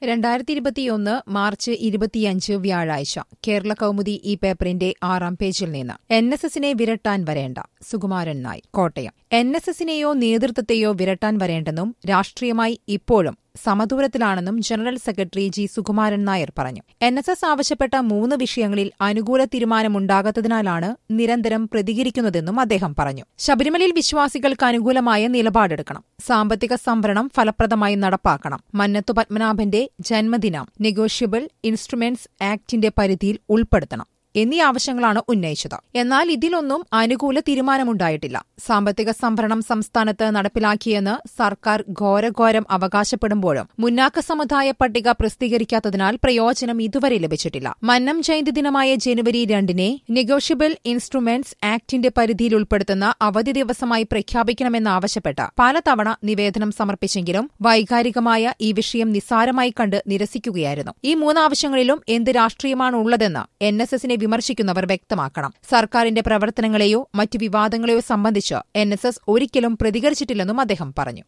രണ്ടായിരത്തി ഇരുപത്തിയൊന്ന് മാർച്ച് ഇരുപത്തിയഞ്ച് വ്യാഴാഴ്ച കേരള കൗമുദി ഈ പേപ്പറിന്റെ ആറാം പേജിൽ നിന്ന് എൻ എസ് എസിനെ വിരട്ടാൻ വരേണ്ട സുകുമാരൻ നായ് കോട്ടയം എൻ എസ് എസിനെയോ നേതൃത്വത്തെയോ വിരട്ടാൻ വരേണ്ടെന്നും രാഷ്ട്രീയമായി ഇപ്പോഴും സമദൂരത്തിലാണെന്നും general secretary G Sukumaran Nair പറഞ്ഞു എൻ എസ് എസ് ആവശ്യപ്പെട്ട മൂന്ന് വിഷയങ്ങളിൽ അനുകൂല തീരുമാനമുണ്ടാകാത്തതിനാലാണ് നിരന്തരം പ്രതികരിക്കുന്നതെന്നും അദ്ദേഹം പറഞ്ഞു ശബരിമലയിൽ വിശ്വാസികൾക്ക് അനുകൂലമായ നിലപാടെടുക്കണം സാമ്പത്തിക സംവരണം ഫലപ്രദമായി നടപ്പാക്കണം മന്നത്തു പത്മനാഭന്റെ ജന്മദിനം നെഗോഷ്യബിൾ ഇൻസ്ട്രുമെന്റ്സ് ആക്ടിന്റെ പരിധിയിൽ ഉൾപ്പെടുത്തണം എന്നീ ആവശ്യങ്ങളാണ് ഉന്നയിച്ചത് എന്നാൽ ഇതിലൊന്നും അനുകൂല തീരുമാനമുണ്ടായിട്ടില്ല സാമ്പത്തിക സംഭരണം സംസ്ഥാനത്ത് നടപ്പിലാക്കിയെന്ന് സർക്കാർ ഘോരഘോരം അവകാശപ്പെടുമ്പോഴും മുന്നാക്ക സമുദായ പട്ടിക പ്രസിദ്ധീകരിക്കാത്തതിനാൽ പ്രയോജനം ഇതുവരെ ലഭിച്ചിട്ടില്ല മന്നം ജയന്തി ദിനമായ ജനുവരി രണ്ടിനെ നെഗോഷ്യബിൾ ഇൻസ്ട്രുമെന്റ്സ് ആക്ടിന്റെ പരിധിയിൽ ഉൾപ്പെടുത്തുന്ന അവധി ദിവസമായി പ്രഖ്യാപിക്കണമെന്നാവശ്യപ്പെട്ട് പലതവണ നിവേദനം സമർപ്പിച്ചെങ്കിലും വൈകാരികമായ ഈ വിഷയം നിസ്സാരമായി കണ്ട് നിരസിക്കുകയായിരുന്നു ഈ മൂന്നാവശ്യങ്ങളിലും എന്ത് രാഷ്ട്രീയമാണ് ഉള്ളതെന്ന് എൻ എസ് എസിനെ വിമർശിക്കുന്നവർ വ്യക്തമാക്കണം സർക്കാരിന്റെ പ്രവർത്തനങ്ങളെയോ മറ്റു വിവാദങ്ങളെയോ സംബന്ധിച്ച് എൻ എസ് എസ് ഒരിക്കലും പ്രതികരിച്ചിട്ടില്ലെന്നും അദ്ദേഹം പറഞ്ഞു